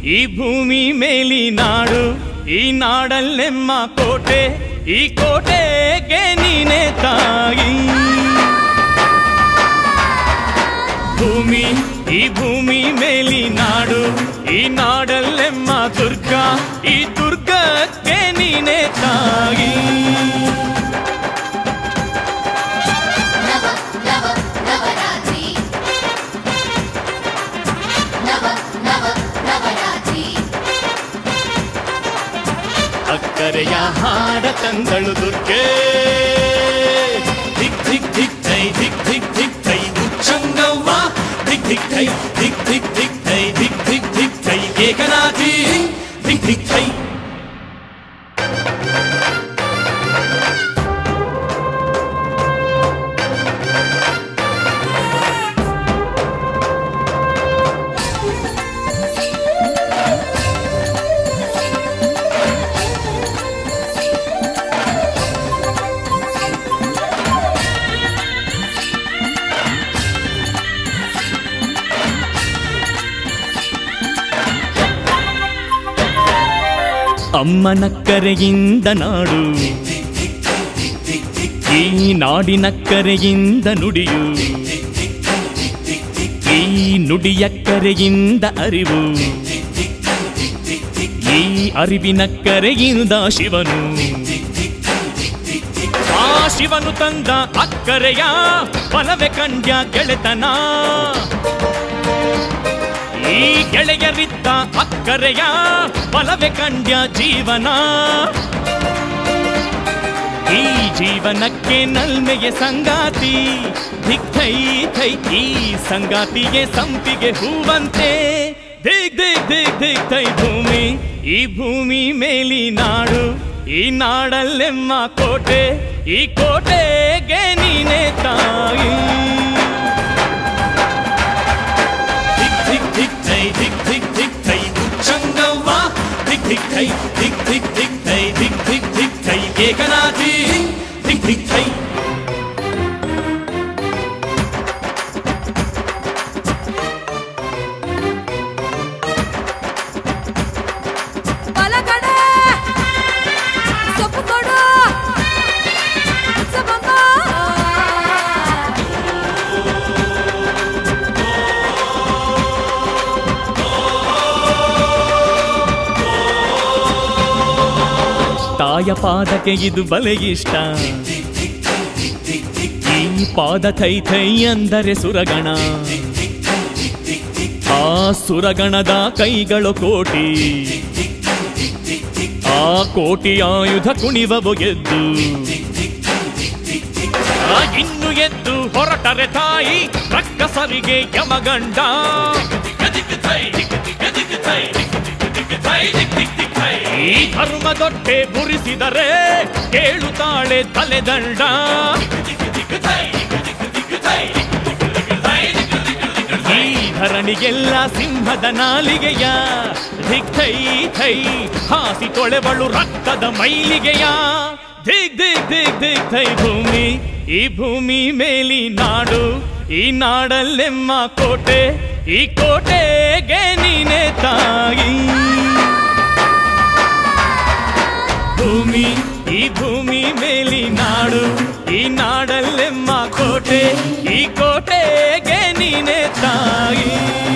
ಈ ಭೂಮಿ ಮೇಲಿ ನಾಡು ಈ ನಾಡಲ್ಲೆಮ್ಮ ಕೋಟೆ ಈ ಕೋಟೆಗೆ ನೀನೆ ತಾಯಿ ಭೂಮಿ ಈ ಭೂಮಿ ಮೇಲಿ ನಾಡು ಈ ನಾಡಲ್ಲೆಮ್ಮ ದುರ್ಗ ಈ ದುರ್ಗಕ್ಕೆ ನೀನೆ ತಾಯಿ ನವ ನವ ನವರಾತ್ರಿ ನವ ನವ ನವರಾತ್ರಿ ಅಕ್ಕರೆಯ ಹಾಡ ತಂದಳು ದುರ್ಗೆ ಧಿಕ್ ಧಿಕ್ ಧಿಕ್ ಥೈ ಧಿಕ್ ಧಿಕ್ ಧಿಕ್ ಥೈ ಉಚ್ಚಂಗವ್ವ ಧಿಕ್ ಧಿಕ್ ಥೈ ಧಿಕ್ ಧಿಕ್ ಧಿಕ್ ಥೈ ಧಿಕ್ ಧಿಕ್ ಧಿಕ್ ಥೈ ಏಕನಾಥಿ ಧಿಕ್ ಧಿಕ್ ಥೈ ಅಮ್ಮನ ಕರೆಯಿಂದ ನಾಡು ಈ ನಾಡಿನ ಕರೆಯಿಂದ ನುಡಿಯು ಈ ನುಡಿಯ ಕರೆಯಿಂದ ಅರಿವು ಈ ಅರಿವಿನ ಕರೆಯಿಂದ ಶಿವನು ಆ ಶಿವನು ತಂದ ಅಕ್ಕರೆಯ ಬಲವೆ ಕಂಡ್ಯ ಗೆಳೆತನ ಈ ಗೆಳೆಯರಿದ್ದ ಅಕ್ಕರೆಯ ಬಲವೆ ಕಂಡ್ಯ ಜೀವನ ಈ ಜೀವನಕ್ಕೆ ನಲ್ಮೆಯ ಸಂಗಾತಿ ಧಿಕ್ ಥೈ ಥೈ ಈ ಸಂಗಾತಿಗೆ ಸಂಪಿಗೆ ಹೂವಂತೆ ದಿಗ್ ದಿಗ್ ದಿಗ್ ದಿಗ್ ಥೈ ಭೂಮಿ ಈ ಭೂಮಿ ಮೇಲಿ ನಾಡು ಈ ನಾಡಲ್ಲೆಮ್ಮ ಕೋಟೆ ಈ ಕೋಟೆಗೆ ನೀನೆ ತಾಯಿ ಧಿಕ್ ಧಿಕ್ ಧಿಕ್ ಥೈ ಧಿಕ್ ಧಿಕ್ ಧಿಕ್ ಥೈ ಉಚ್ಚಂಗವ್ವ ಧಿಕ್ ಧಿಕ್ ಥೈ ಧಿಕ್ ಧಿಕ್ ಧಿಕ್ ಥೈ ಧಿಕ್ ಧಿಕ್ ಧಿಕ್ ಥೈ ಏಕನಾಥಿ ಧಿಕ್ ಧಿಕ್ ಥೈ ಬಲಗಡೆ ಸೊಪ್ಪು ಕೊಡು ಸಬಮ್ಮ. ತಾಯ ಪಾದಕ್ಕೆ ಇದು ಬಲೆ ಇಷ್ಟ ಈ ಪಾದ ಥೈ ಥೈ ಅಂದರೆ ಸುರಗಣ ಆ ಸುರಗಣದ ಕೈಗಳು ಕೋಟಿ ಆ ಕೋಟಿ ಆಯುಧ ಕುಣಿವವು ಗೆದ್ದು ಆ ಇನ್ನು ಎದ್ದು ಹೊರಟರೆ ತಾಯಿ ರಕ್ಕಸರಿಗೆ ಯಮಗಂಡ ಈ ಧರ್ಮದೊಟ್ಟೆ ಬುರಿಸಿದರೆ ಕೇಳುತ್ತಾಳೆ ತಲೆದಂಡ ಈ ಧರಣಿಗೆಲ್ಲ ಸಿಂಹದ ನಾಲಿಗೆಯ ಧಿಕ್ ಥೈ ಥೈ ಹಾಸಿ ತೊಳೆವಳು ರಕ್ತದ ಮೈಲಿಗೆಯ ದಿಗ್ ದಿಗ್ ದಿಗ್ ದಿಗ್ ಥೈ ಭೂಮಿ ಈ ಭೂಮಿ ಮೇಲಿ ನಾಡು ಈ ನಾಡಲ್ಲೆಮ್ಮ ಕೋಟೆ ಈ ಕೋಟೆಗೆ ನೀನೆ ತಾಯಿ ಭೂಮಿ ಈ ಭೂಮಿ ಮೇಲಿ ನಾಡು ಈ ನಾಡಲ್ಲೆಮ್ಮ ಕೋಟೆ ಈ ಕೋಟೆಗೆ ನೀನೆ ತಾಯಿ